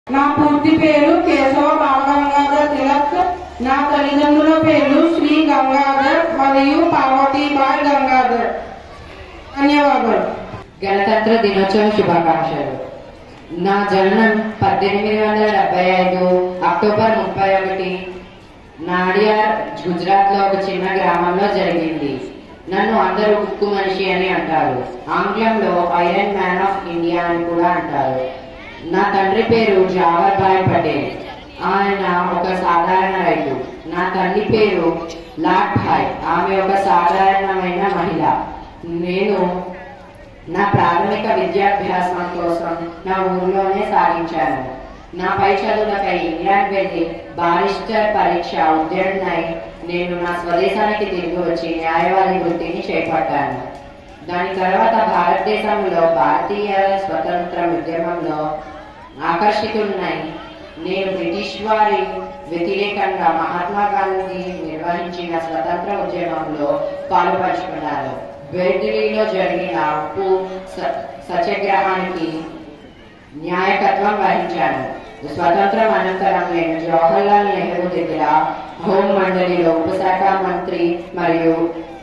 నా పూర్తి పేరు కేశవ బాలగంగాధర్ తిలక్ నా తల్లిదండ్రుల పేరు శ్రీ గంగాధర్ మరియు పార్వతీబాయ్ గంగాధర్ ధన్యవాదాలు గణతంత్ర దినోత్సవ శుభాకాంక్షలు నా జననం పద్దెనిమిది వందల డెబ్బై ఐదు అక్టోబర్ ముప్పై ఒకటి నాడియార్ గుజరాత్ లో ఒక చిన్న గ్రామంలో జరిగింది నన్ను అందరూ ఉక్కు మనిషి అని అంటారు ఆంగ్లంలో ఐరన్ మ్యాన్ ఆఫ్ ఇండియా అని కూడా అంటారు నా తండ్రి పేరు జావర్ భాయ్ పటేల్ ఆయన ఒక సాధారణ రైతు నా తల్లి పేరు లాట్ భాయ్ ఆమె ఒక సాధారణమైన మహిళ నేను నా ప్రాథమిక విద్యాభ్యాసం కోసం నా ఊర్లోనే సాగించాను నా పై చదువులకై ఇంగ్లాండ్ వెళ్ళి బారిస్టర్ పరీక్ష ఉత్తీర్ణై నేను నా స్వదేశానికి తిరిగి వచ్చి న్యాయవాది వృత్తిని చేపట్టాను దాని తర్వాత భారతదేశంలో భారతీయ స్వతంత్ర ఉద్యమంలో ఆకర్షితున్నై నేను బ్రిటిష్ వారి వ్యతిరేకంగా మహాత్మా గాంధీ నిర్వహించిన స్వతంత్ర ఉద్యమంలో పాలుపంచుకున్నాను బెర్డిలీలో జరిగిన ఉప్పు స- సత్యాగ్రహానికి న్యాయకత్వం వహించాను స్వతంత్రం అనంతరం నేను జవహర్లాల్ నెహ్రూ దగ్గర హోం మండలిలో ఉపశాఖ మంత్రి మరియు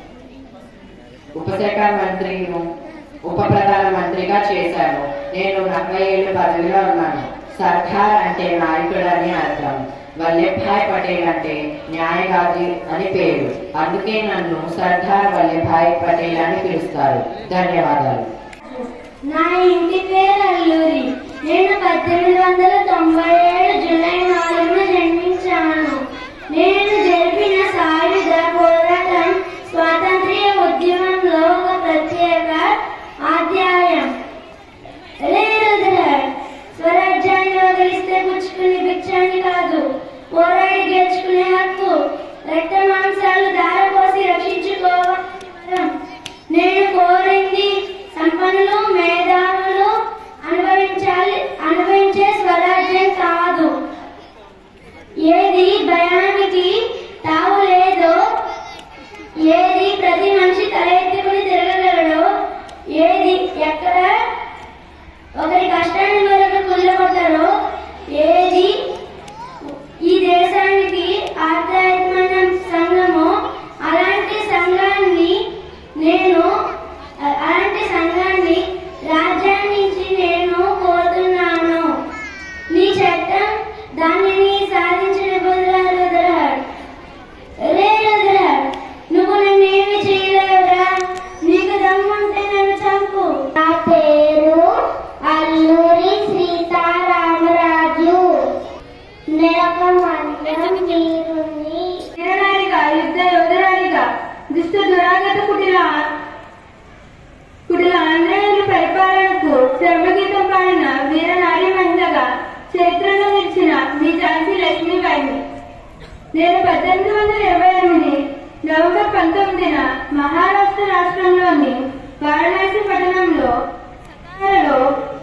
ఉపశాఖ మంత్రిను ఉప ప్రధాన మంత్రిగా చేశాను నేను నలభై ఏళ్ళు పదవిలో ఉన్నాను సర్కార్ అంటే నాయకుడు అని అర్థం వల్లభాయ్ పటేల్ అంటే న్యాయవాది అని పేరు అందుకే నన్ను సర్దార్ వల్లభాయ్ పటేల్ అని పిలుస్తారు ధన్యవాదాలు నా ఇంటి పేరు అల్లూరి నేను పద్దెనిమిది వందల తొంభై ఏడు జూలై నాలుగున జన్మించాను నేను జరిపిన సాయుధ పోరాటం స్వాతంత్ర్య ఉద్యమంలో ఒక ప్రత్యేక అధ్యాయం రేరుద్రర్ స్వరాజ్యాన్ని వదిలిస్తే పుచ్చుకునే భిక్షాన్ని కాదు పోరాడి గెలుచుకునే హక్కు రక్త మాంసాలు దారపోసి రక్షించుకోవడం నేను కోరింది సంపన్నులు మేధావులు అనుభవించాలి అనుభవించే స్వరాజ్యం కాదు ఏది భయానికి తావు లేదో ఏది ప్రతి మనిషి తల ఎత్తుకుని తిరగగలడో ఏది ఎక్కడ ఒకరి కష్టాన్ని మరొక కుళ్ళగొట్టారో ఏది ఈ దేశానికి ఆధ్యాత్మిక సంఘము అలాంటి సంఘాన్ని నేను అలాంటి సంఘాన్ని రాజ్యాన్ని నుంచి నేను కోరుతున్నాను నీ చట్టం దానిని సాధించిన రుద్రహర్ రే రుద్రహర్ నువ్వు నన్నేమి చేయలేవురా నీకు దమ్ముంటే నన్ను చంపు నా పేరు అల్లూరి సీతారామరాజు నెలక మందం నీరుని వీరనారిగా యుద్ధ యోధరాలిగా దుష్ట దురాగత కుటిల కుటిల ఆంధ్రేయుల పరిపాలనకు శ్రమగీతం పాడిన వీరనారి మందగా చరిత్రలో నిలిచిన మీ ఝాన్సీ లక్ష్మీబాయిని నేను పద్దెనిమిది వందల ఇరవై ఎనిమిది నవంబర్ పంతొమ్మిదిన మహారాష్ట్ర రాష్ట్రంలోని వారణాసి పట్టణంలో సతారాలో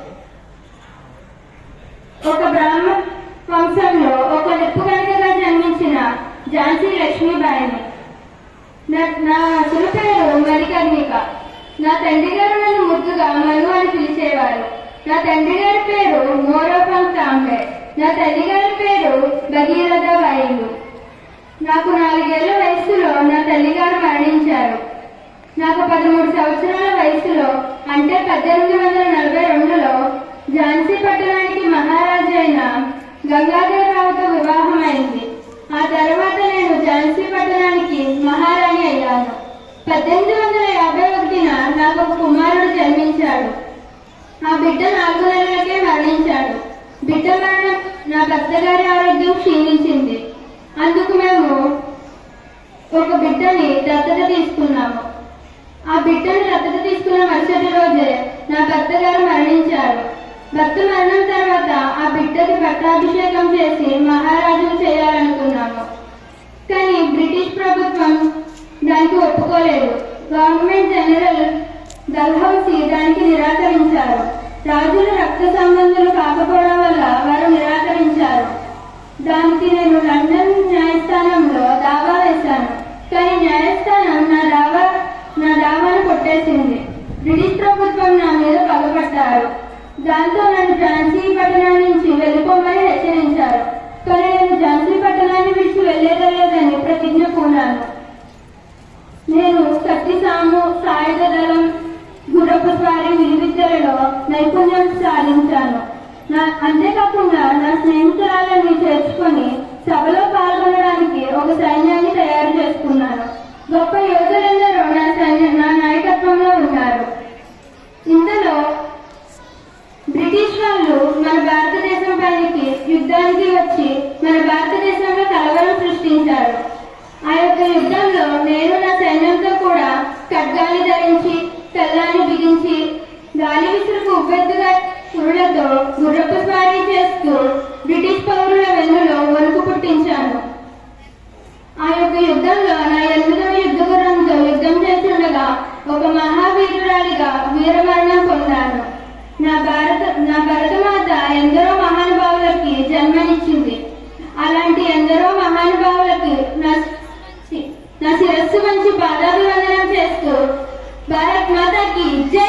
ఒక బ్రాహ్మణ వంశంలో ఒక నిప్పు కనికగా జన్మించిన ఝాన్సీ లక్ష్మీబాయిని నా- నా అసలు పేరు మణికర్ణిక నా తండ్రి గారు నన్ను ముద్దుగా మను అని పిలిచేవారు నా తండ్రి గారి పేరు మోరోపం తాంబే నా తల్లి గారి పేరు భగీరథ వాయులు నాకు నాలుగేళ్ల వయసులో నా తల్లిగారు మరణించారు నాకు పదమూడు సంవత్సరాల వయసులో అంటే పద్దెనిమిది వందల నలభై రెండులో ఝాన్సీ పట్టణానికి మహారాజు అయిన గంగాధరరావుతో వివాహమైంది ఆ తర్వాత నేను ఝాన్సీ పట్టణానికి మహారాణి అయ్యాను పద్దెనిమిది వందల యాభై ఒకటిన నాకు ఒక కుమారుడు జన్మించాడు ఆ బిడ్డ నాలుగు నెలలకే మరణించాడు బిడ్డ మరణం నా భర్త గారి ఆరోగ్యం క్షీణించింది అందుకు మేము ఒక బిడ్డని దత్తత తీసుకున్నాము ఆ బిడ్డను దత్తత తీసుకున్న మరుసటి రోజే నా భర్త గారు మరణించారు భర్త మరణం తర్వాత ఆ బిడ్డకి పట్టాభిషేకం చేసి మహారాజును చేయాలనుకున్నాము కానీ బ్రిటిష్ ప్రభుత్వం దానికి ఒప్పుకోలేదు గవర్నమెంట్ జనరల్ డల్హౌసీ దానికి నిరాకరించారు రాజులు రక్త సంబంధులు కాకపోవడం వల్ల వారు నిరాకరించారు దానికి నేను లండన్ న్యాయస్థానంలో దావా వేశాను కానీ న్యాయస్థానం నా దావా నా దావాను కొట్టేసింది బ్రిటిష్ ప్రభుత్వం నా మీద పగపట్టారు దాంతో నన్ను ఝాన్సీ పట్టణం నుంచి వెళ్ళిపోమని అంతేకాకుండా నా స్నేహితురాలని చేర్చుకొని సభలో పాల్గొనడానికి ఒక సైన్యాన్ని తయారు చేసుకున్నాను గొప్ప యోధులందరూ నా సైన్యం నా నాయకత్వంలో ఉన్నారు ఇందులో బ్రిటిష్ వాళ్ళు మన భారతదేశం పైకి యుద్ధానికి వచ్చి మన భారతదేశంలో కలవరం సృష్టించారు ఆ యొక్క యుద్ధంలో నేను నా సైన్యంతో కూడా ఖడ్గాలు ధరించి తెల్లాన్ని బిగించి గాలి విసురుకు ఉబ్బెత్తుగా పురులతో గుర్రపు స్వారీ చేస్తూ బ్రిటిష్ పౌరుల వెన్నులో వణుకు పుట్టించాను ఆ యొక్క యుద్ధంలో నా ఎనిమిదవ యుద్ధ గుర్రంతో యుద్ధం చేస్తుండగా ఒక మహావీరురాలిగా వీరమరణం పొందాను నా భారత నా భరతమాత ఎందరో మహానుభావులకి జన్మనిచ్చింది అలాంటి ఎందరో మహానుభావులకు నా సి- నా శిరస్సు మంచి పాదాభివందనం చేస్తూ భారత్ మాతాకి జై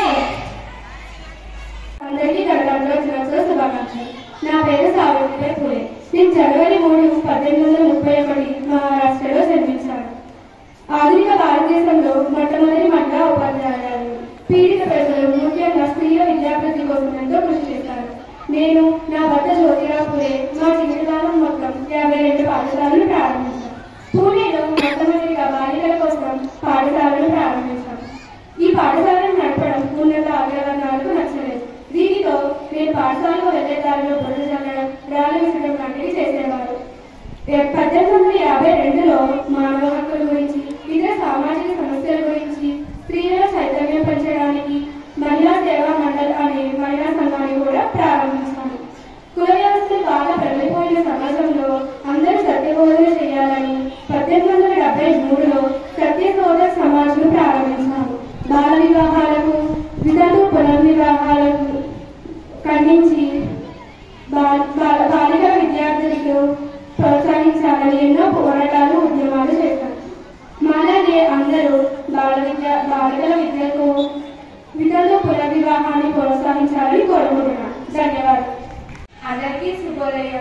అందరికీ గణతంత్ర దినోత్సవ శుభాకాంక్షలు నా పేరు సావిత్రి పులే నేను జనవరి మూడు పద్దెనిమిది వందల ముప్పై ఒకటి మహారాష్ట్రలో జన్మించాను ఆధునిక భారతదేశంలో మొట్టమొదటి మహిళా ఉపాధ్యాయురాలు పీడిత ప్రజలు ముఖ్యంగా స్త్రీల విద్యాభివృద్ధి కోసం ఎంతో కృషి చేశారు నేను నా భర్త జ్యోతిరావు పులే మా జీవితకాలం మొత్తం యాభై రెండు పాఠశాలను ప్రారంభించాను పూణేలో మొట్టమొదటిగా బాలికల కోసం పాఠశాలను ప్రారంభించాను ఈ పాఠశాలను నడపడం ఉన్నత అగ్రవర్ణాలకు నచ్చలేదు దీనితో నేను పాఠశాలకు వెళ్లే దారిలో బురద చల్లడం రాళ్ళు విసరడం లాంటివి చేసేవారు ఏ- పద్దెనిమిది వందల యాభై రెండులో మానవ హక్కుల గురించి ఇతర సామాజిక సమస్యల గురించి స్త్రీలలో చైతన్యం పెంచడానికి మహిళా సేవా మండల్ అనే మహిళా సంఘాన్ని కూడా ప్రారంభించాను కుల వ్యవస్థ బాగా ప్రబలిపోయిన సమాజంలో అందరూ సత్యబోధన చేయాలని పద్దెనిమిది వందల డెబ్బై మూడులో సత్యశోధ సమాజ్ను ప్రారంభించాను బాల వివాహాలకు విధులు పునర్వివాహాలకు ఖండించి బా- బా- బాలికల విద్యార్థులకు ప్రోత్సహించాలని ఎన్నో పోరాటాలు ఉద్యమాలు చేశారు మాలాగే అందరూ బాల విద్య బాలికల విద్యకు విధులు పునర్వివాహాన్ని ప్రోత్సహించాలని కోరుకుంటున్నాను ధన్యవాదాలు అందరికీ శుభోదయం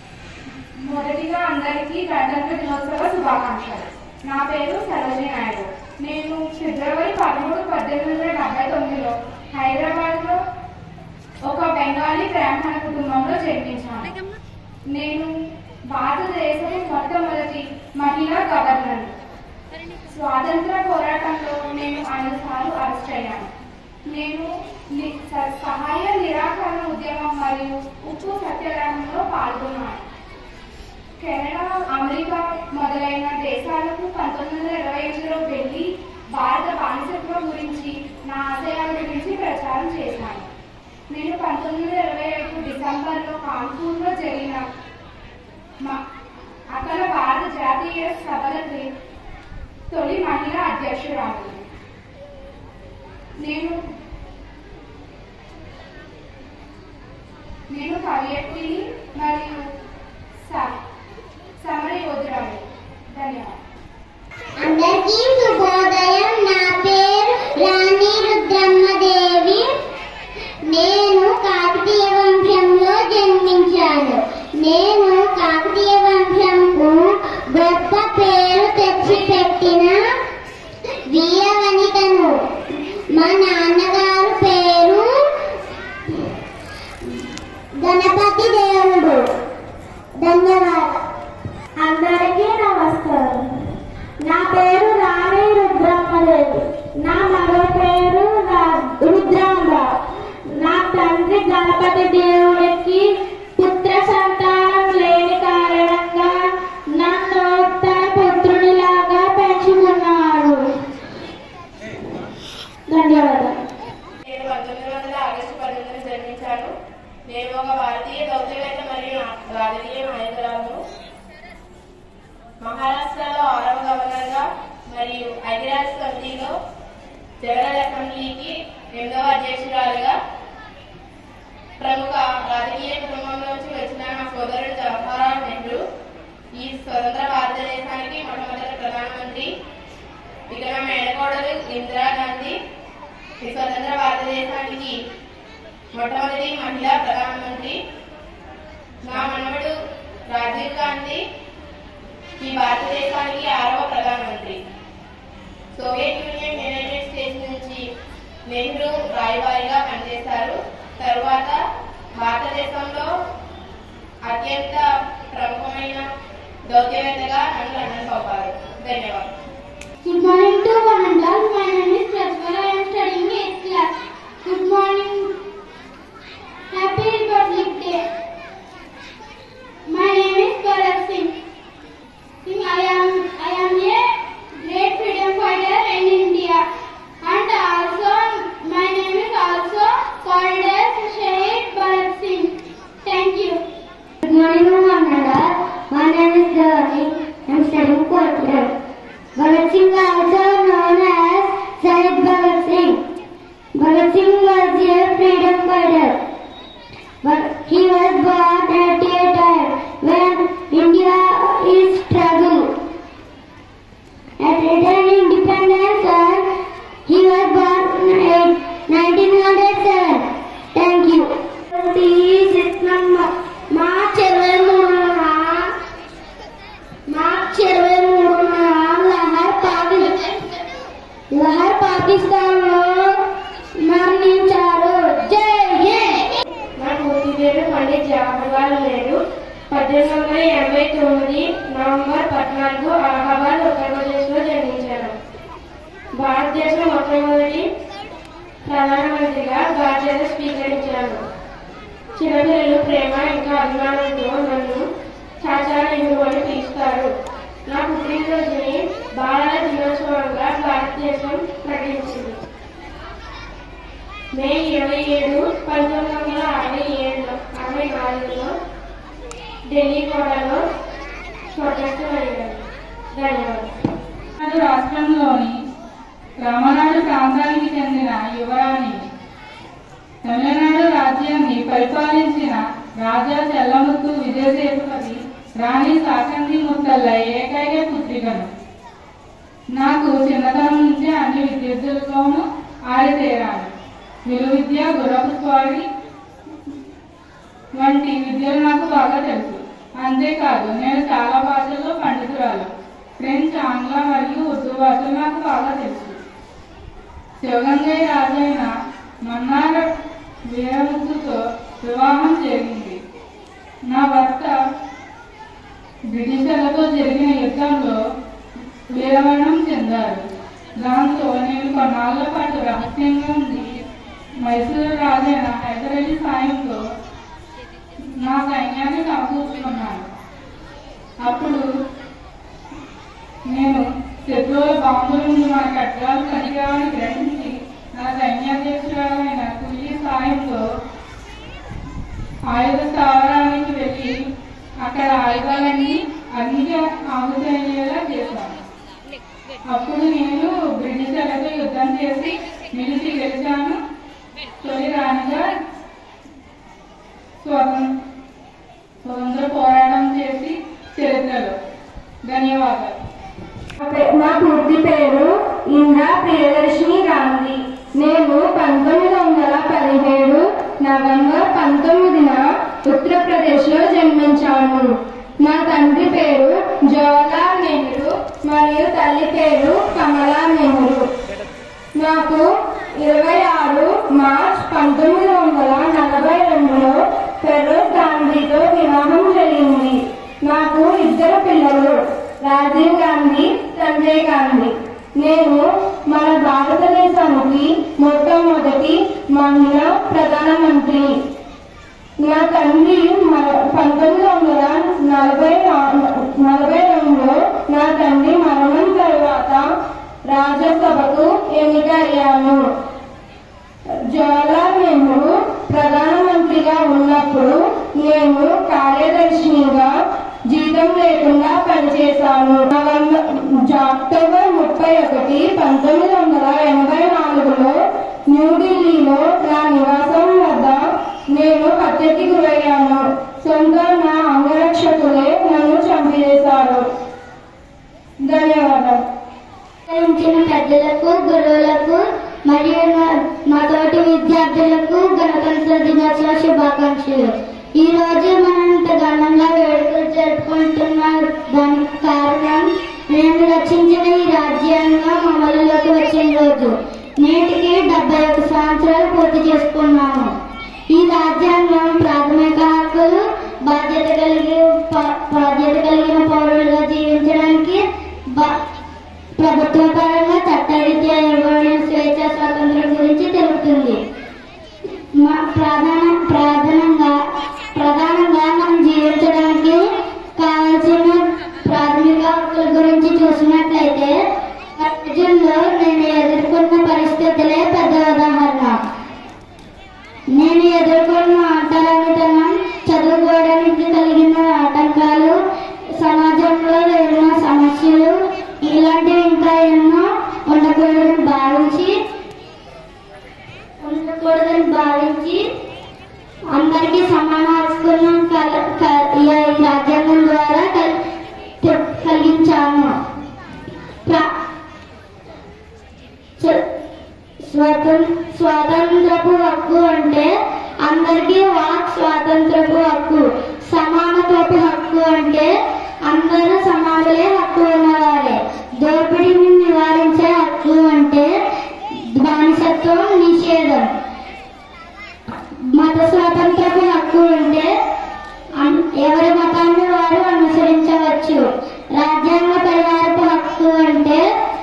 మొదటిగా అందరికీ గణతంత్ర దినోత్సవ శుభాకాంక్షలు నా పేరు సరోజిని నాయుడు నేను ఫిబ్రవరి పదమూడు పద్దెనిమిది వందల డెబ్బై తొమ్మిదిలో హైదరాబాద్లో ఒక బెంగాలీ బ్రాహ్మణ కుటుంబంలో జన్మించాను నేను భారతదేశం మొట్టమొదటి మహిళా గవర్నర్ స్వాతంత్ర పోరాటంలో నేను ఐదుసార్లు అరెస్ట్ అయ్యాను నేను ని- స- సహాయ నిరాకరణ ఉద్యమం మరియు ఉప్పు సత్యాగ్రహంలో పాల్గొన్నాను కెనడా అమెరికా మొదలైన దేశాలకు పంతొమ్మిది వందల ఇరవై ఎనిమిదిలో వెళ్ళి భారత బానిసత్వం గురించి నా ఆశయాల గురించి ప్రచారం చేశాను నేను పంతొమ్మిది వందల ఇరవై ఐదు డిసెంబర్లో కాన్పూర్లో జరిగిన మ- అఖిల భారత జాతీయ సభలకి తొలి మహిళా అధ్యక్షురాలు నేను నేను కవియత్రిని మరియు స- సమర యోధురాలు ధన్యవాదాలు అందరికీ శుభోదయం నా పేరు రాణి రుద్రమ్మదేవి నేను కాకతీయ వంశంలో జన్మించాను నేను కాకతీయ వంశంకు గొప్ప పేరు తెచ్చిపెట్టిన వీరవనితను మా నాన్నగారు పేరు గణపతి దేవుడు ధన్యవాదాలు అందరికీ నమస్కారం నా పేరు రాణి రుద్రమ్మదేవి నా మరో పేరు రా- రుద్రాంబ నా తండ్రి గణపతి దేవుడికి పుత్ర సంతానం లేని కారణంగా నన్ను తన పుత్రునిలాగా పెంచుకున్నాడు ధన్యవాదాలు నేను పంతొమ్మిది వందల ఆగస్టు పద్దెనిమిది జన్మించాను నేను ఒక భారతీయ దౌత్యవేత్త మరియు రాజకీయ నాయకురాలను మహారాష్ట్రలో ఆరవ గవర్నర్గా మరియు ఐక్యరాజ్య సమితిలో జనరల్ అసెంబ్లీకి ఎనిమిదవ అధ్యక్షురాలుగా ప్రముఖ రాజకీయ కుటుంబంలోంచి వచ్చిన నా సోదరుడు జవహర్లాల్ నెహ్రూ ఈ స్వతంత్ర భారతదేశానికి మొట్టమొదటి ప్రధానమంత్రి ఇక నా మేనకోడలు ఇందిరాగాంధీ ఈ స్వతంత్ర భారతదేశానికి మొట్టమొదటి మహిళా ప్రధానమంత్రి నా మనవడు రాజీవ్ గాంధీ ఈ భారతదేశానికి ఆరవ ప్రధానమంత్రి సోవియట్ యూనియన్ యునైటెడ్ స్టేట్స్ నుంచి నెహ్రూ రాయబారిగా పనిచేశారు తరువాత భారతదేశంలో దౌత్యవేత్తగా నన్ను లండన్ పంపారు ధన్యవాదాలు Good morning to one and all. My name is Prajwala. I am studying eighth class. Good morning. Happy Republic Day. My name is Bharat Singh. I am I am a great freedom fighter in India, and also my name is also called as Shahid Bharat Singh. Thank you. Good morning, Manada. My name is Dhani. I am studying fourth grade. Bhagat Singh also known as Shahid Bhagat Singh. Bhagat Singh was a freedom fighter. But he was born at a time when India is struggle. At return independence and he was born in 1907. Thank you. March ఇరవై మూడున March ఇరవై మూడున లహర్ పాకిస్తాన్ లహర్ పాకిస్తాన్ లో మరణించారు జై హింద్ నా పూర్తి పేరు పండిత్ జవహర్లాల్ నెహ్రూ పద్దెనిమిది వందల ఎనభై తొమ్మిది నవంబర్ పద్నాలుగు అలహాబాద్ ఉత్తరప్రదేశ్లో జన్మించారు భారతదేశం మొట్టమొదటి ప్రధానమంత్రిగా బాధ్యత స్వీకరించారు చిన్నపిల్లలు ప్రేమ ఇంకా అభిమానంతో నన్ను చాచా నెహ్రూ అని పిలుస్తారు నా పుట్టినరోజుని బాలల దినోత్సవంగా భారతదేశం ప్రకటించింది మే ఇరవై ఏడు పంతొమ్మిది వందల అరవై ఏడులో అరవై నాలుగులో ఢిల్లీ కోటలో స్వతంత్రమయ్యారు ధన్యవాదాలు తమిళనాడు రాష్ట్రంలోని రామనాడు ప్రాంతానికి చెందిన యువరాణి తమిళనాడు రాజ్యాన్ని పరిపాలించిన రాజా చెల్లముత్తు విజయసేతుపతి రాణి సాకంది ముత్తల్ల ఏకైక పుత్రికను నాకు చిన్నతనం నుంచి అన్ని విద్యార్థులతోనూ ఆరితేరాను విలువిద్య గుర్రపు స్వారీ వంటి విద్యలు నాకు బాగా తెలుసు అంతేకాదు నేను చాలా భాషల్లో పండితురాలు ఫ్రెంచ్ ఆంగ్ల మరియు ఉర్దూ భాషలు నాకు బాగా తెలుసు శివగంగయ్య రాజైన మన్నార వీరముత్తుతో వివాహం జరిగింది నా భర్త బ్రిటిషర్లతో జరిగిన యుద్ధంలో వీరమరణం చెందారు దాంతో నేను కొన్నాళ్ల పాటు రహస్యంగా ఉంది మైసూరు రాజైన హైదరాలీ సాయంతో నా సైన్యాన్ని సమకూర్చుకున్నాను అప్పుడు నేను శత్రువుల బాంబుల ముందు మన కట్టడాలు పనికిరావని గ్రహించి నా సైన్యాధ్యక్షురాలైన కుల్లి సాయంతో ఆయుధ స్థావరానికి వెళ్ళి అక్కడ ఆయుధాలన్నీ అగ్నికి ఆహుతి అయ్యేలా చేశాను అప్పుడు నేను బ్రిటిషర్లతో యుద్ధం చేసి నిలిచి గెలిచాను తొలి రాణిగా స్వతం స్వతంత్ర పోరాటం చేసి చరిత్రలో ధన్యవాదాలు నా పూర్తి పేరు ఇందిరా ప్రియదర్శిని గాంధీ నేను పంతొమ్మిది వందల పదిహేడు నవంబర్ పంతొమ్మిదిన ఉత్తరప్రదేశ్లో జన్మించాను నా తండ్రి పేరు జవహర్లాల్ నెహ్రూ మరియు తల్లి పేరు కమలా నెహ్రూ నాకు ఇరవై ఆరు మార్చ్ పంతొమ్మిది వందల నలభై రెండులో ఫెరోజ్ గాంధీతో వివాహం జరిగింది నాకు ఇద్దరు పిల్లలు రాజీవ్ గాంధీ సంజయ్ గాంధీ నేను మన భారతదేశానికి మొట్టమొదటి మహిళా ప్రధానమంత్రి నా తండ్రి మ- పంతొమ్మిది వందల నలభై నా- నలభై రెండులో నా తండ్రి మరణం తర్వాత రాజ్యసభకు ఎన్నికయ్యాను జవహర్లాల్ నెహ్రూ ప్రధానమంత్రిగా ఉన్నప్పుడు నేను కార్యదర్శినిగా జీతం లేకుండా పనిచేశాను నవంబర్ అక్టోబర్ ముప్పై ఒకటి పంతొమ్మిది వందల ఎనభై నాలుగులో న్యూఢిల్లీలో నా నివాసం వద్ద నేను హత్యకి గురయ్యాను సొంత నా అంగరక్షకులే నన్ను చంపివేశారు ధన్యవాదాలు ఉంచిన పెద్దలకు గురువులకు మరియు నా- మా తోటి విద్యార్థులకు గణతంత్ర దినోత్సవ శుభాకాంక్షలు ఈ రోజు మనం ఇంత ఘనంగా వేడుకలు జరుపుకుంటున్న దానికి కారణం నేను రచించిన ఈ రాజ్యాంగం అమలులోకి వచ్చిన రోజు నేటికి డెబ్బై ఒక సంవత్సరాలు పూర్తి చేసుకున్నాము ఈ రాజ్యాంగం ప్రాథమిక హక్కులు బాధ్యత కలిగి ప- బాధ్యత కలిగిన పౌరులుగా జీవించడానికి బ- ప్రభుత్వ పరంగా చట్టరీత్యా ఇవ్వబడిన స్వేచ్ఛ స్వాతంత్రం గురించి తెలుపుతుంది మ- ప్రధాన ప్రధానంగా ప్రధానంగా మనం జీవించడానికి కావాల్సిన ప్రాథమిక హక్కుల గురించి చూసినట్లయితే రోజుల్లో నేను ఎదుర్కొన్న పరిస్థితులే పెద్ద ఉదాహరణ నేను ఎదుర్కొన్న అంటరానితనం చదువుకోవడానికి కలిగిన ఆటంకాలు సమాజంలో ఎన్నో సమస్యలు ఇలాంటివి ఇంకా ఎన్నో ఉండకూడదని భావించి ఉండకూడదని భావించి అందరికీ సమాన హక్కులను కల- క- ఈ రాజ్యాంగం ద్వారా కల్- తె- కలిగించాను ప్ర- చ- స్వతం- స్వాతంత్రపు హక్కు అంటే అందరికీ వాక్ స్వాతంత్రపు హక్కు సమానత్వపు హక్కు అంటే అందరూ సమానులే హక్కు ఉన్నవారే దోపిడీని నివారించే హక్కు అంటే బానిసత్వం నిషేధం మత స్వాతంత్రపు హక్కు అంటే అన్- ఎవరి మతాన్ని వారు అనుసరించవచ్చు రాజ్యాంగ పరిహారపు హక్కు అంటే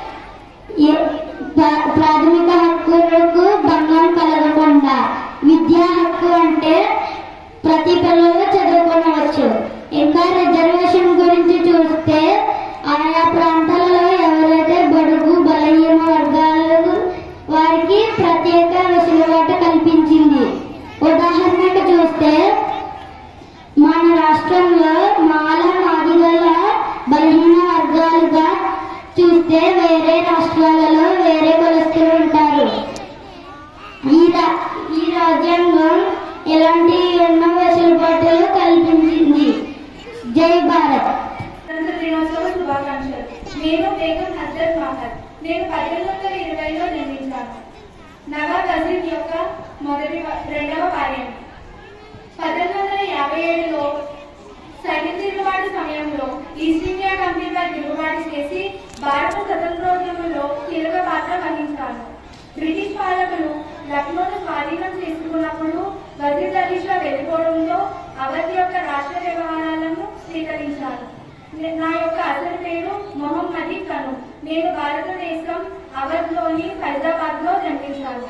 ఏ- ప్రా- ప్రాథమిక హక్కులకు భంగం కలగకుండా విద్యా హక్కు అంటే ప్రతి పిల్లలు చదువుకోవచ్చు ఇంకా రిజర్వేషన్ గురించి చూస్తే ఆయా ప్రాంతాలలో ఎవరైతే బడుగు బలహీన వర్గాలకు వారికి ప్రత్యేక వెసులుబాటు కల్పించింది ఉదాహరణకు చూస్తే మన రాష్ట్రంలో మాల మాదిగల బలహీన వర్గాలుగా చూస్తే వేరే రాష్ట్రాలలో వేరే కులస్తులు ఉంటారు ఈ రా- ఈ రాజ్యాంగం ఇలాంటి ఎన్నో వెసులుబాటులు కల్పించింది జై భారత్ స్వతంత్ర దినోత్సవ శుభాకాంక్షలు నేను బేగం హజరత్ మహర్ నేను పదిహేను వందల ఇరవైలో జన్మించాను నవాబ్ అజీజ్ యొక్క మొదటి వ- రెండవ భార్యను పద్దెనిమిది వందల యాభై ఏడులో సైన్య తిరుగుబాటు సమయంలో ఈస్ట్ ఇండియా కంపెనీపై తిరుగుబాటు చేసి భారత స్వతంత్రోద్యమంలో కీలక పాత్ర వహించాను బ్రిటిష్ పాలకులు లక్నోను స్వాధీనం చేసుకున్నప్పుడు వజీర్ అలీషా వెళ్ళిపోవడంతో అవధ్ యొక్క రాష్ట్ర వ్యవహారాలను స్వీకరించాను నే- నా యొక్క అసలు పేరు మొహమ్మది కను నేను భారతదేశం అవధ్లోని ఫైజాబాద్ లో జన్మించాను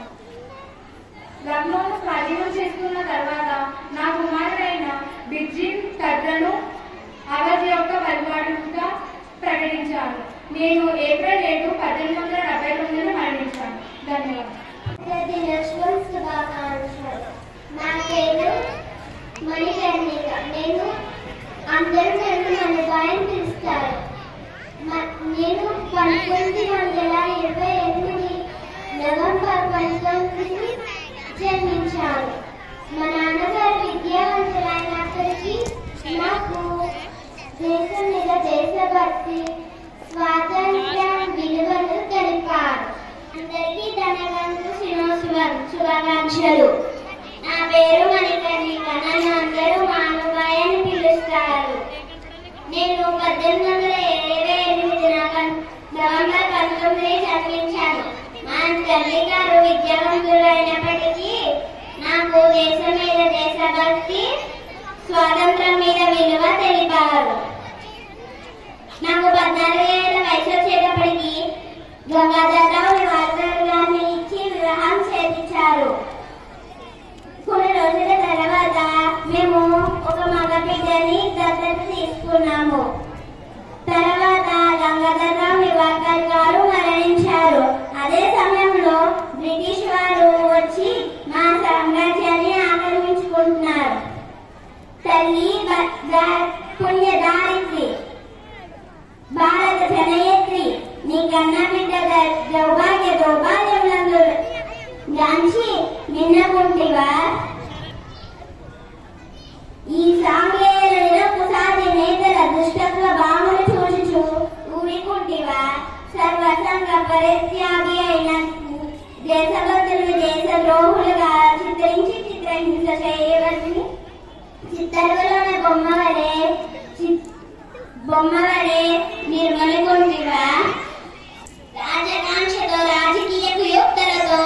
లక్నోను స్వాధీనం చేసుకున్న తర్వాత నా కుమారుడైన బిర్జిన్ కద్రను అవధ్ యొక్క పరిపాడుగా ప్రకటించాను నేను ఏప్రిల్ ఏడు పద్దెనిమిది వందల డెబ్బై తొమ్మిదిలో మరణించాను ధన్యవాదాలు దినోత్సవం శుభాకాంక్షలు నా పేరు మణికర్ణిక నేను అందరూ నన్ను మణిబాయని పిలుస్తారు మ- నేను పంతొమ్మిది వందల ఇరవై ఎనిమిది నవంబర్ పంతొమ్మిది జన్మించాను మా నాన్నగారు విద్యావంతులైనప్పటికీ నాకు దేశం మీద దేశభక్తి స్వాతంత్ర్యం విలువలు తెలిపారు అందరికీ ధనవంతు దినోత్సవం శుభాకాంక్షలు నా పేరు మణికర్ణిక నన్ను అందరూ మానుబాయ్ అని పిలుస్తారు నేను పద్దెనిమిది వందల ఇరవై ఎనిమిది నవంబర్ పంతొమ్మిది జన్మించాను మా తల్లి గారు విద్యావంతులు అయినప్పటికీ నాకు దేశం మీద దేశభక్తి స్వాతంత్రం మీద విలువ తెలిపారు నాకు పద్నాలుగు ఏళ్ళ వయసు వచ్చేటప్పటికి గంగాధరరావు నివాసరావు గారిని ఇచ్చి వివాహం చేయించారు కొన్ని రోజుల తర్వాత మేము ఒక మగ బిడ్డని దత్తత తీసుకున్నాము తర్వాత గంగాధరరావు నివాకర్ గారు మరణించారు అదే సమయంలో బ్రిటిష్ వారు వచ్చి మా సామ్రాజ్యాన్ని ఆక్రమించుకుంటున్నారు తల్లి బ- దా- పుణ్యదారిత్రి భారత జనయత్రి నీ కన్న బిడ్డ ద- దౌర్భాగ్య దౌర్భాగ్యములందు గాంచి నిన్నకుంటివా ఈ సాంగ్లేయుల కుసాది నేతల దుష్టత్వ భావన చూచుచు ఊరికుంటివా సర్వసంగ పరిత్యాగి అయిన దేశభక్తులు దేశ ద్రోహులుగా చిత్రించి చిత్రహింస చేయవలసి చిత్తరువులోని బొమ్మ వలె చి- బొమ్మ వలె నిర్మలుకుంటివా రాజకాంక్షతో రాజకీయ కుయుక్తలతో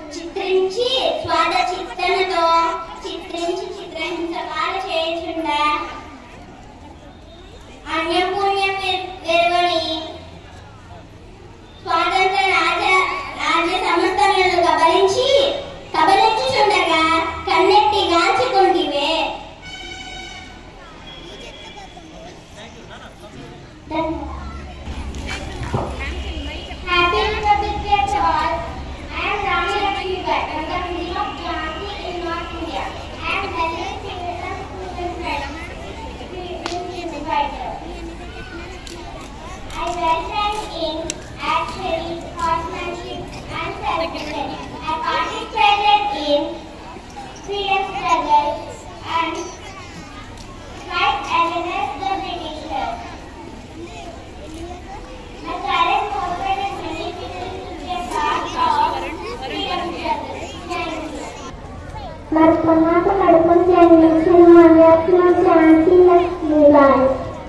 చిత్రించి స్వాద చిత్తనతో చిత్రించి చిత్రహింస పాలు చేయుచుండా Happy Republic Day to all. I am Rami Lakshmi Bhatt from the village of Jhansi in North India. I am Dalit Citizen Student Fighter. I welcome in archery, horsemanship and self-defense. I participated in freedom struggle and fight against the Britishers. My parents motivated many people to be a part of freedom struggle. Thank you. నడుపుకున్నాక నడుపుని జన్మించిన మన్యాత్మ ఝాన్సీ లక్ష్మీబాయి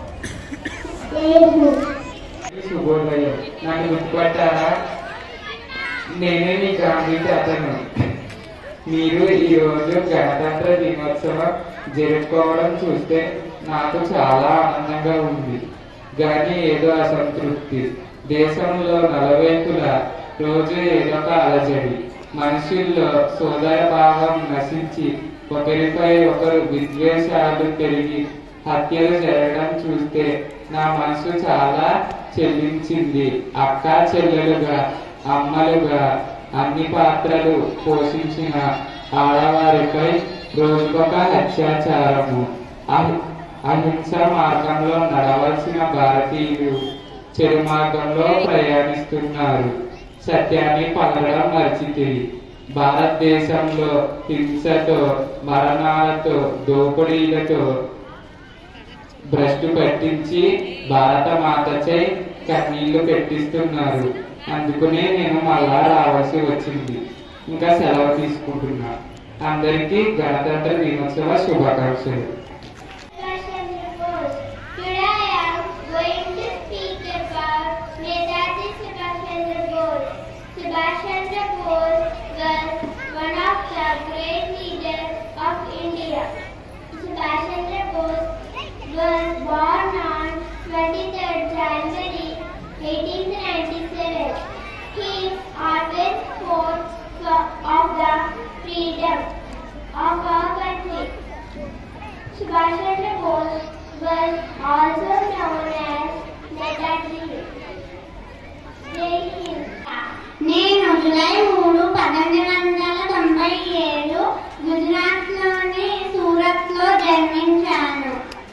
లేదు శుభోదయం నన్ను గుర్తుపట్టారా నేనే మీ కాంగ్రెస్ అతను మీరు ఈరోజు గణతంత్ర దినోత్సవం జరుపుకోవడం చూస్తే నాకు చాలా ఆనందంగా ఉంది కానీ ఏదో అసంతృప్తి దేశంలో నలవైపులా రోజు ఏదో ఒక అలజడి మనుషుల్లో సోదర భావం నశించి ఒకరిపై ఒకరు విద్వేషాలు పెరిగి హత్యలు జరగడం చూస్తే నా మనసు చాలా చెల్లించింది అక్క చెల్లెలుగా అమ్మలుగా అన్ని పాత్రలు పోషించిన ఆడవారిపై రోజుకొక అత్యాచారము అహి- అహింస మార్గంలో నడవలసిన భారతీయులు చెడు మార్గంలో ప్రయాణిస్తున్నారు సత్యాన్ని పగలడం మర్చితిరి భారతదేశంలో హింసతో మరణాలతో దోపిడీలతో భ్రష్టు పట్టించి భారత మాతచే కన్నీళ్లు పెట్టిస్తున్నారు అందుకనే నేను మళ్ళా రావాల్సి వచ్చింది ఇంకా సెలవు తీసుకుంటున్నా అందరికీ గణతంత్ర దినోత్సవ శుభాకాంక్షలు Subhash Chandra Bose. Today I am going to speak about Netaji Subhash Chandra Bose. Subhash Chandra Bose was one of the great leaders of India. Subhash Chandra Bose was born on 23rd January 1897. He always fought for of the freedom of our country. Subhash Chandra Bose was also known as Netaji. Jai Hind. నేను July మూడు పన్నెండు వందల తొంభై ఏడు గుజరాత్లోని సూరత్లో జన్మించాను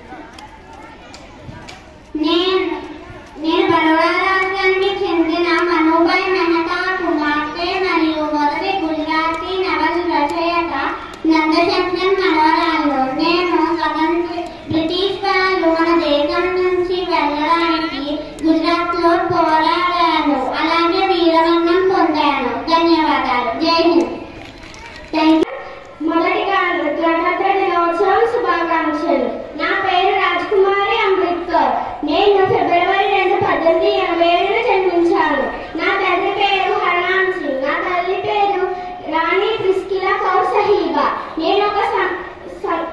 నేను నేను బరోడా రాష్ట్రానికి చెందిన మనోభాయ్ మెహతా కుమార్తె మరియు మొదటి గుజరాతీ నవల రచయిత నందశంకర్ మనవరాలు నేను స్వతంత్ర బ్రిటిష్ వాళ్ళు మన దేశం నుంచి వెళ్ళడానికి గుజరాత్ లో పోరాడాను అలాగే వీరమరణం పొందాను ధన్యవాదాలు జై హింద్ థ్యాంక్ యూ మొదటిగా గణతంత్ర దినోత్సవం శుభాకాంక్షలు నా పేరు రాజ్కుమారి అంబేద్కర్ నేను ఫిబ్రవరి రెండు పద్దెనిమిది ఎనభై ఏడులో జన్మించాను నా తండ్రి పేరు హర్నామ్ సింగ్ నా తల్లి పేరు రాణి ప్రిస్కిలా కౌర్ సహీబా నేను ఒక సం- స-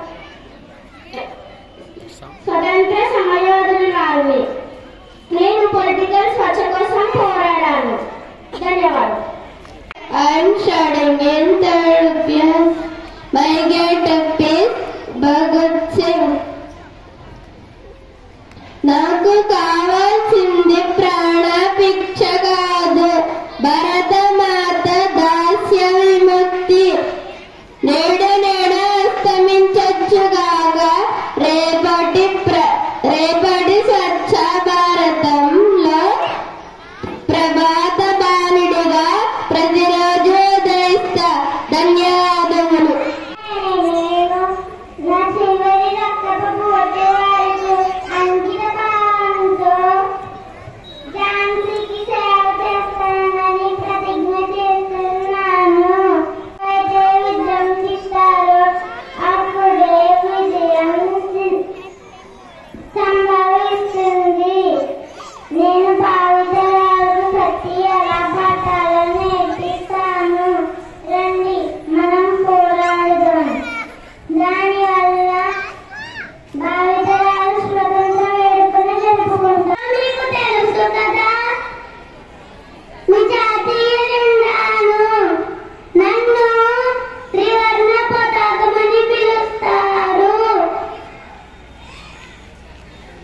స్వతంత్ర సమయోధురాలిని నేను పొలిటికల్ స్వచ్ఛ కోసం పోరాడాను ధన్యవాదాలు I'm shouting in third class. My get-up is Bhagat Singh. నాకు కావాల్సింది ప్రాణ భిక్ష కాదు భరత మాత దాస్య విముక్తి నేడు నేడు అస్తమించచ్చుగాక రేపటి ప్ర రేపటి స్వచ్ఛ భారతంలో ప్రభాత బాలుడిగా ప్రతిరోజు ఉదయిస్తా ధన్యవాదములు నా చివరి రక్తపు పోటీ వారికి అంకిత భావంతో ఝాన్సీకి సేవ చేస్తానని ప్రతిజ్ఞ చేస్తున్నాను అయితే యుద్ధం ఇస్తారో అప్పుడే విజయం సి- సంభవిస్తుంది నేను భావితరాలకు ప్రతి ఎలా పాఠాలు నేర్పిస్తాను రండి మనం పోరాడుదాం దానివల్ల భావితరాలు స్వతంత్ర వేడుకను జరుపుకుంటాం మీకు తెలుసు కదా మీ జాతీయ జెండాను నన్ను త్రివర్ణ పతాకమని పిలుస్తారు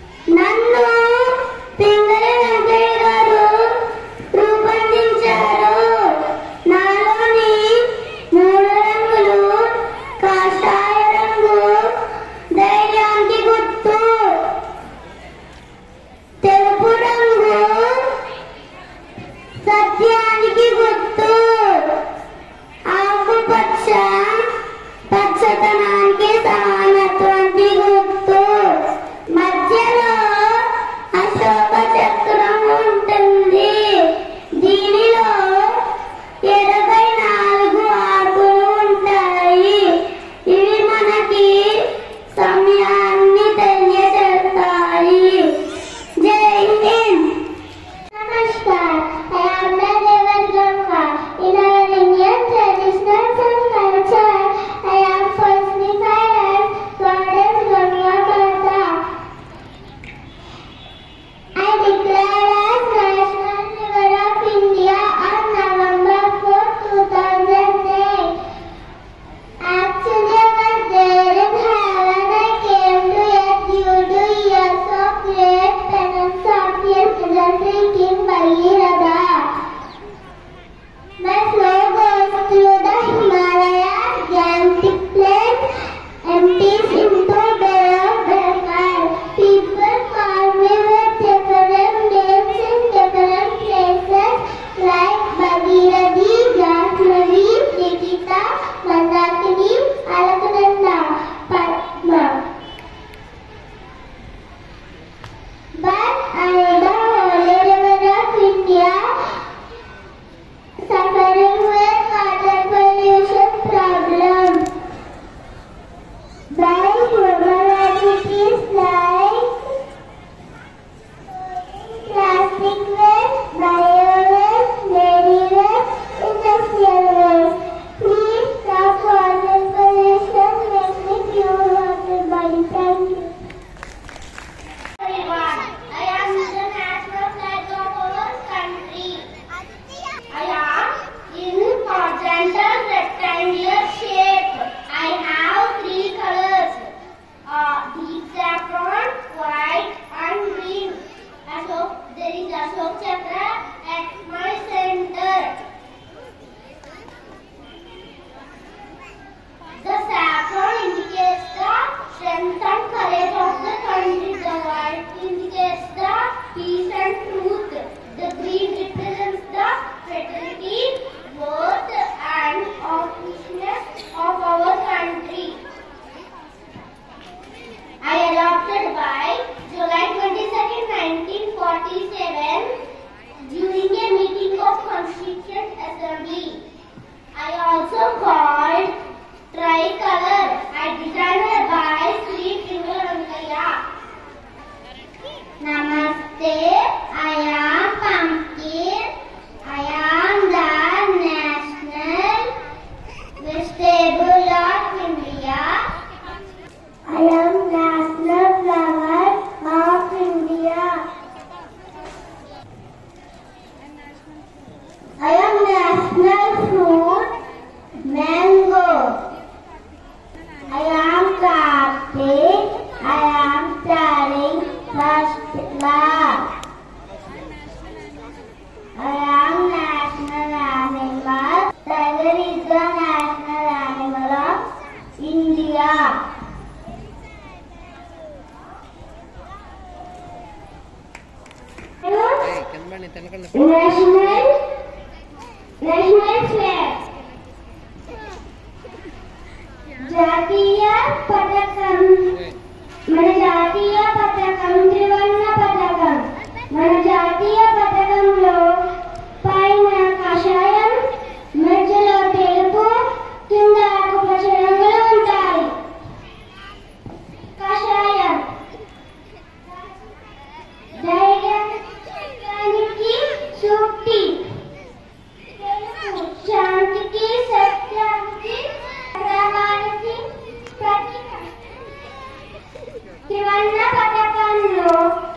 1947 during a meeting of Constituent Assembly. I also called tricolor. I designed by Sri Tingaramkaya. Namaste. I am pumpkin. I am the national vegetable of India. I am national flower of India. I am national fruit mango. I am Kartik. I am studying first class. I am national animal. Tiger is the national animal of India. National National flag జాతీయ పథకం మన జాతీయ పథకం త్రివర్ణ పథకం మన జాతీయ పథకంలో పైన కషాయం మధ్యలో తెలుపు కింద ఆకుపచ్చ రంగులు ఉంటాయి కషాయం ధైర్యానికి సూక్తి శాంతికి సత్యానికి ప్రమాణానికి ప్రతీక త్రివర్ణ పథకంలో